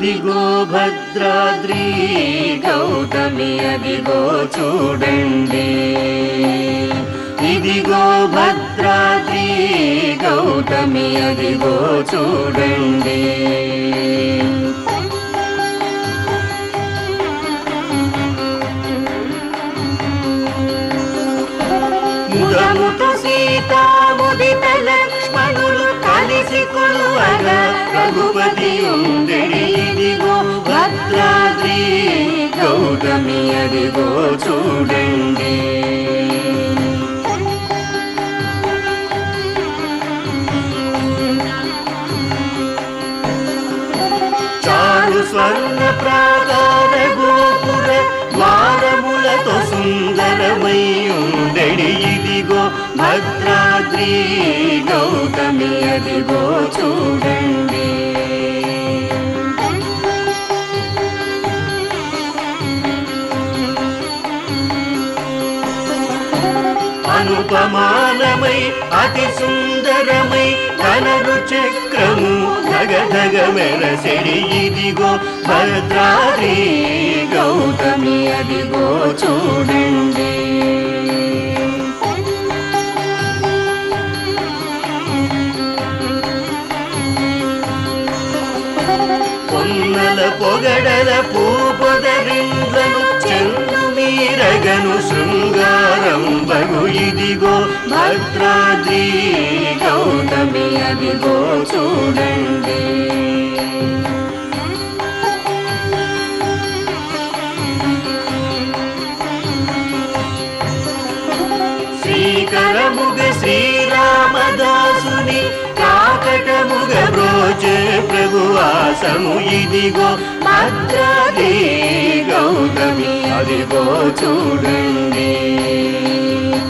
ఇదిగో భద్రాద్రి గౌతమి అదిగో చూడండి ఇదిగో భద్రాద్రి గౌతమి అదిగో చూడండి ముదముతో సీతాముదిత లక్ష్మణులు కలిసి కొలువగా రఘుపతి ఉండెడి ఇదిగో భద్రాద్రి గౌతమి అదిగో చూడండి చారు స్వర్ణ ప్రాకార గోపుర ద్వారములతో సుందరమై ఉండెడి ఇదిగో భద్రాద్రి గౌతమి అదిగో చూడండి అనుపమానమై అతి సుందరమై కనరు చక్రము ధగధగ మెరసెడి ఇదిగో భద్రాద్రి గౌతమి అదిగో చూడండి పొన్నల పొగడల పూపొదరిండ్లను చెందు మీరగను శృంగారం బగు ఇదిగో భద్రాద్రి గౌతమి అదిగో చూడండి శ్రీకరముగ శ్రీరామదాసుని కాకటముగ బ్రోచే ప్రభువాసము ఇదిగో భద్రాది గౌతమి అదిగో చూడండి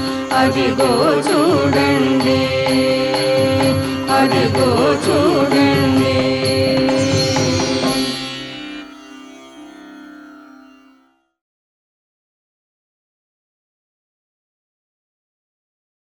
అదిగో చూడండి అదిగో చూడండి